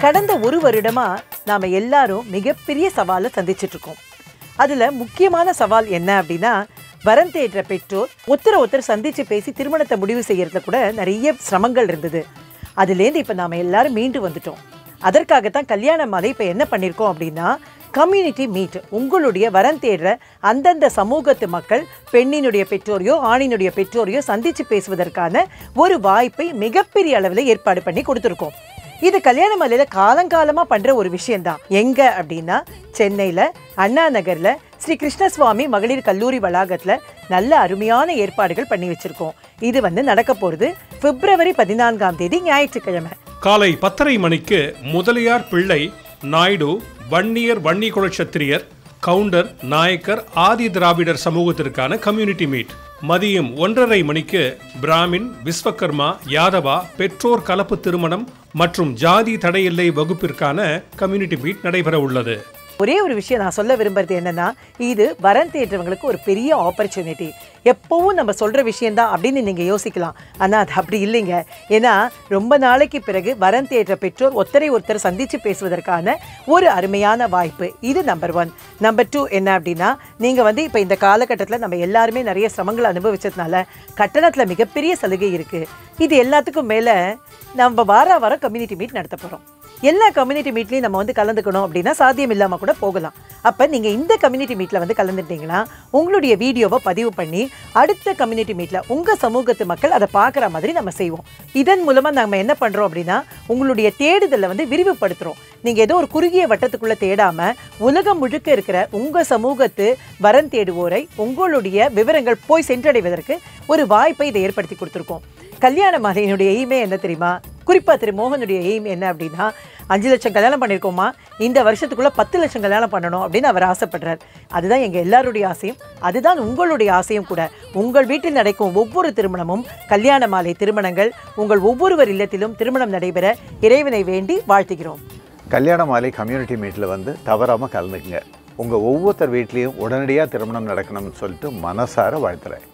கடந்த ஒரு வருடமா நாம எல்லாரும் மிகப்பெரிய சவாலை சந்திச்சிட்டு இருக்கோம் அதுல முக்கியமான சவால் என்ன அப்படின்னா வரம் தேடுற பெற்றோர் ஒருத்தரை ஒருத்தர் சந்திச்சு பேசி திருமணத்தை முடிவு செய்யறதுல கூட நிறைய சிரமங்கள் இருந்தது அதுலேருந்து இப்போ நாம எல்லாரும் மீண்டு வந்துட்டோம் அதற்காகத்தான் கல்யாண மாலை இப்போ என்ன பண்ணியிருக்கோம் அப்படின்னா கம்யூனிட்டி மீட் உங்களுடைய வரம் தேடுற அந்தந்த சமூகத்து மக்கள் பெண்ணினுடைய பெற்றோரையோ ஆணினுடைய பெற்றோரையோ சந்திச்சு பேசுவதற்கான ஒரு வாய்ப்பை மிகப்பெரிய அளவில் ஏற்பாடு பண்ணி கொடுத்துருக்கோம் இது கல்யாண மலையில காலங்காலமா பண்ற ஒரு விஷயம்தான் எங்க அப்படின்னா சென்னையில அண்ணா நகர்ல ஸ்ரீ கிருஷ்ணசுவாமி மகளிர் கல்லூரி வளாகத்துல நல்ல அருமையான ஏற்பாடுகள் பண்ணி வச்சிருக்கோம் இது வந்து நடக்க போறது பிப்ரவரி பதினான்காம் தேதி ஞாயிற்றுக்கிழமை காலை பத்தரை மணிக்கு முதலியார் பிள்ளை நாயுடு வன்னியர் வன்னி குலட்சத்திரியர் கவுண்டர் நாயக்கர் ஆதி திராவிடர் சமூகத்திற்கான கம்யூனிட்டி மீட் மதியம் ஒன்றரை மணிக்கு பிராமின் விஸ்வகர்மா யாதவா பெற்றோர் கலப்பு திருமணம் மற்றும் ஜாதி தடையில்லை வகுப்பிற்கான கம்யூனிட்டி மீட் நடைபெற உள்ளது ஒரே ஒரு விஷயம் நான் சொல்ல விரும்புறது என்னன்னா இது வரன் தேடுறவங்களுக்கு ஒரு பெரிய ஆப்பர்ச்சுனிட்டி எப்பவும் நம்ம சொல்ற விஷயம்தான் அப்படின்னு நீங்க யோசிக்கலாம் ஆனா அது அப்படி இல்லைங்க ஏன்னா ரொம்ப நாளைக்கு பிறகு வரன் தேடுற பெற்றோர் ஒருத்தரை ஒருத்தர் சந்திச்சு பேசுவதற்கான ஒரு அருமையான வாய்ப்பு இது நம்பர் ஒன் நம்பர் டூ என்ன அப்படின்னா நீங்க வந்து இப்போ இந்த காலகட்டத்தில் நம்ம எல்லாருமே நிறைய சிரமங்கள் அனுபவிச்சதுனால கட்டணத்துல மிகப்பெரிய சலுகை இருக்கு இது எல்லாத்துக்கும் மேல நம்ம வார வாரம் கம்யூனிட்டி மீட் நடத்த போறோம் எல்லா கம்யூனிட்டி மீட்லையும் நம்ம வந்து கலந்துக்கணும் அப்படின்னா சாத்தியம் இல்லாமல் கூட போகலாம் அப்போ நீங்கள் இந்த கம்யூனிட்டி மீட்டில் வந்து கலந்துட்டீங்கன்னா உங்களுடைய வீடியோவை பதிவு பண்ணி அடுத்த கம்யூனிட்டி மீட்டில் உங்கள் சமூகத்து மக்கள் அதை பார்க்குற மாதிரி நம்ம செய்வோம் இதன் மூலமாக நம்ம என்ன பண்ணுறோம் அப்படின்னா உங்களுடைய தேடுதலை வந்து விரிவுபடுத்துகிறோம் நீங்கள் ஏதோ ஒரு குறுகிய வட்டத்துக்குள்ளே தேடாமல் உலகம் முழுக்க இருக்கிற உங்கள் சமூகத்து வரன் தேடுவோரை உங்களுடைய விவரங்கள் போய் சென்றடைவதற்கு ஒரு வாய்ப்பை இதை ஏற்படுத்தி கொடுத்துருக்கோம் கல்யாண மாலையினுடைய எய்மே என்ன தெரியுமா குறிப்பாக திரு மோகனுடைய எய்ம் என்ன அப்படின்னா அஞ்சு லட்சம் கல்யாணம் பண்ணியிருக்கோமா இந்த வருஷத்துக்குள்ளே பத்து லட்சம் கல்யாணம் பண்ணணும் அப்படின்னு அவர் ஆசைப்படுறார் அதுதான் எங்கள் எல்லாருடைய ஆசையும் அதுதான் உங்களுடைய ஆசையும் கூட உங்கள் வீட்டில் நடக்கும் ஒவ்வொரு திருமணமும் கல்யாண மாலை திருமணங்கள் உங்கள் ஒவ்வொருவர் இல்லத்திலும் திருமணம் நடைபெற இறைவனை வேண்டி வாழ்த்துகிறோம் கல்யாண மாலை கம்யூனிட்டி மீட்டில் வந்து தவறாமல் கலந்துக்குங்க உங்கள் ஒவ்வொருத்தர் வீட்லேயும் உடனடியாக திருமணம் நடக்கணும்னு சொல்லிட்டு மனசார வாழ்த்துறேன்